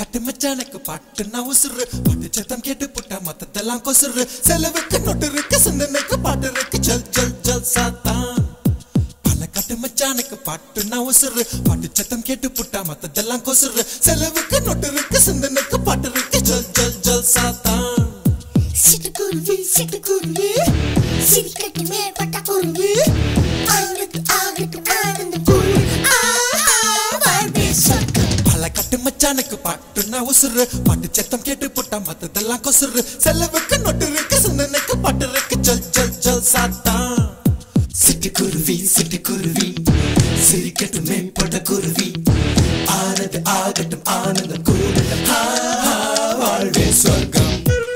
கட்டு மச்சானுக்கு பாட்டுன்னா உசுறு பாட்டு சத்தம் கேட்டு புட்டா மத்ததெல்லாம் கொசுறு செலவுக்கு நொட்டு இருக்கு சிந்தனைக்கு பாட்டு இருக்கு ஜல் ஜல் ஜல் சாத்தான் பல கட்டு மச்சானுக்கு பாட்டுன்னா உசுறு பாட்டு சத்தம் கேட்டு புட்டா மத்ததெல்லாம் கொசுறு செலவுக்கு நொட்டு இருக்கு சிந்தனைக்கு பாட்டு இருக்கு ஜல் ஜல் ஜல் சாத்தான் சிட்டுக்குருவி சிட்டுக்குருவி சிரிக்கட்டுமே பட்டக்குருவி ஆங்கத்து ஆகட்டு ஆனந்த குருவி ஆஹா வாழ்வே சொர்க்கம் பல கட்டு மச்சானுக்கு பாட்டுன்னா உசுறு பாட்டு சத்தம் கேட்டு புட்டா மத்ததெல்லாம் கொசுறு செலவுக்கு நொட்டு இருக்கு சிந்தனைக்கு பாட்டு இருக்கு ஜல் ஜல் ஜல் சாத்தான் சிட்டுக்குருவி சிட்டுக்குருவி சிரிக்கட்டும் மேம்பட்ட குருவி ஆனது ஆகட்டும் ஆனந்த கூடட்டும் ஆ, ஆ, வாழ்வே சொர்க்கம்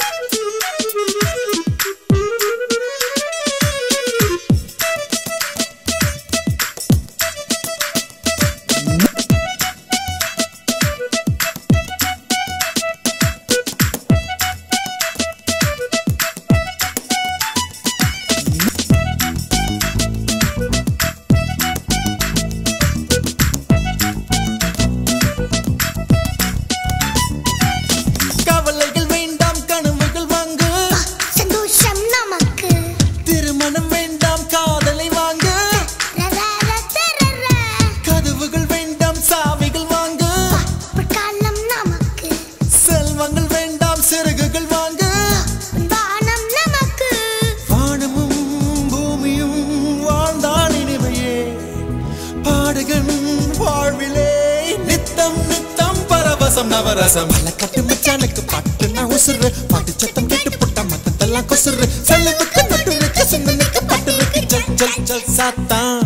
கவலைகள் வேண்டாம் கனவுகள் வாங்கு சந்தோஷம் நமக்கு திருமணம் வேண்டாம் காதலை வாங்கு ரரர தரர கதவுகள் வேண்டாம் சாவிகள் வாங்கு பொற்காலம் நமக்கு செல்வங்கள் வேண்டாம் சிறகுகள் வாங்கு வானம் நமக்கு வானமும் பூமியும் வாழ்ந்தான் இனிமையே பாடுகன் வாழ்விலே நித்தம் நித்தம் பரவசம் நவரசம் பல கட்டு மச்சானுக்கு பாட்டுனா உசுறு பாட்டு சத்தம் கேட்டு புட்டா மத்ததெல்லாம் கொசுறு செலவுக்கு நட்டு இருக்கு சிந்தனுக்கு பாட்டு இருக்கு ஜல் ஜல் ஜல் சாத்தான்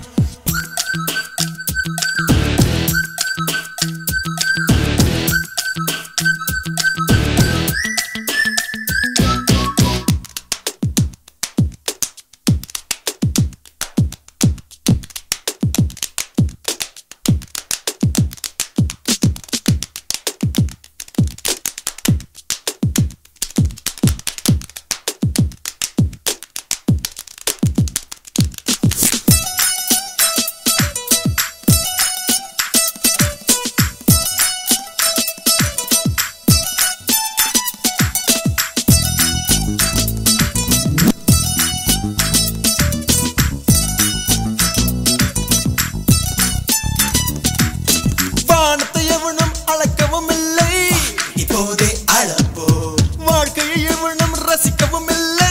வானத்தை எவனும் அளக்கவும் இல்லை இப்போதே அளப்போ வாழ்க்கையை எவனும் ரசிக்கவும் இல்லை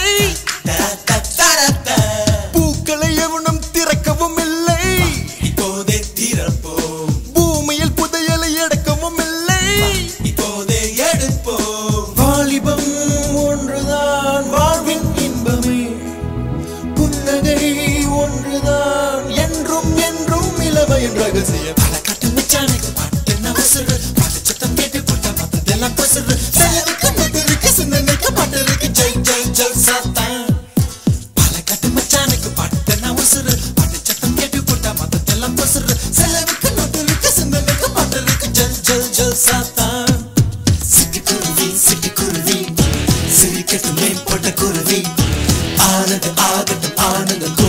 பூக்களை எவனும் திறக்கவும் இல்லை இப்போதே திறப்போ பூமியில் புதையலை எடுக்கவும் இல்லை இப்போதே எடுப்போ வாலிபம் ஒன்றுதான் வாழ்வின் இன்பமே புன்னகை ஒன்றுதான் என்றும் என்றும் இளமையின் ரகசியம் பல கட்டு மச்சானுக்கு பாட்டு நவசுறு பாட்டு சத்தம் கேட்டு போட்டா மத்ததெல்லாம் பசுறு செலவுக்கு மதுருக்கு சிந்தனைக்கு பாட்டு இருக்கு ஜெய் ஜெய் ஜெய் சாத்தான் பல கட்டு மச்சானுக்கு பாட்டு நவசுறு பாட்டு சத்தம் கேட்டு போட்டா மத்ததெல்லாம் பசுறு செலவுக்கு மதுருக்கு சிந்தனைக்கு பாட்டு இருக்கு ஜெய் ஜெய் ஜெய் சாத்தான் சிட்டுக்குருவி சிட்டுக்குருவி சிரிக்கட்டும் மேம்பட்ட குருவி ஆனது ஆகட்டும் ஆனந்த